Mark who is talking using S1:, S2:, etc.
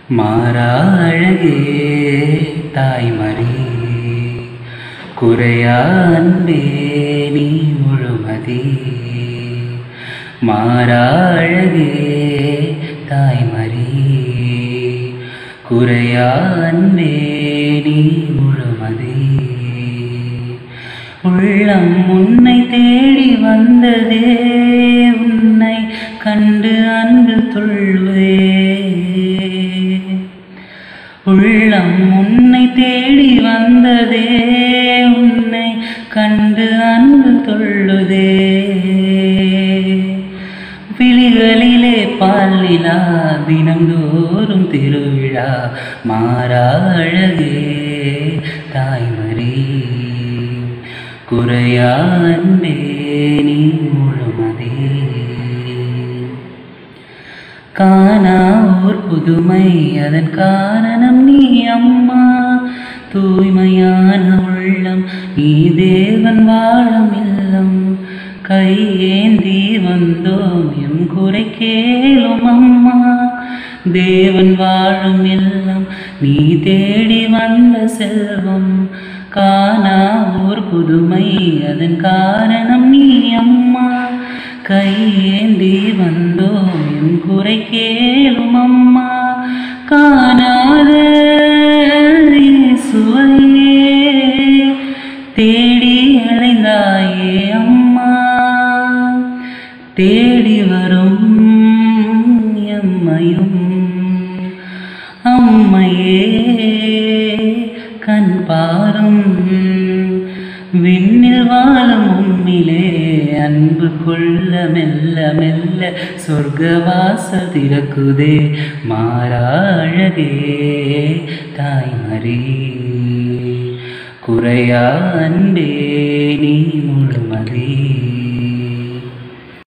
S1: மாறாழகே தாய்மறி குறையா அன்பே நீ முழுமதி மாறாழகே தாய்மறி குறையா அன்பே நீ முழுமதி உள்ளம் உன்னை தேடி வந்ததே உன்னை கண்டு அன்பு தொழுவே உள்ளம் உன்னை தேடி வந்ததே உன்னை கண்டு அன்பு தொழுதே விழிகளிலே பாலிலா தினந்தோறும் திருவிழா மாறா அழகே தாய்மறி குறையா அன்பே நீ முழுமதே காணா ஓர் புதுமை அதன் காரணம் நீ அம்மா தூய்மையான உள்ளம் நீ தேவன் வாழும் இல்லம் கையேந்தி வந்தோம் எம் குறை கேளும் அம்மா தேவன் வாழும் இல்லம் நீ தேடி வந்த செல்வம் காணா ஓர் புதுமை அதன் காரணம் நீ அம்மா கையேந்தி வந்தோம் என் குறை கேளும் அம்மா காணாத இயேசுவையே தேடி அலைந்தாயே அம்மா தேடி வரும் எம்மையும் அம்மையே கண் பாரும் விண்ணில் வாழும் உம்மிலே அன்பு கொள்ள மெல்ல மெல்ல சொர்க்கவாச திறக்குதே மாறாழகே தாய்மறி குறையா அன்பே நீ முழுமதி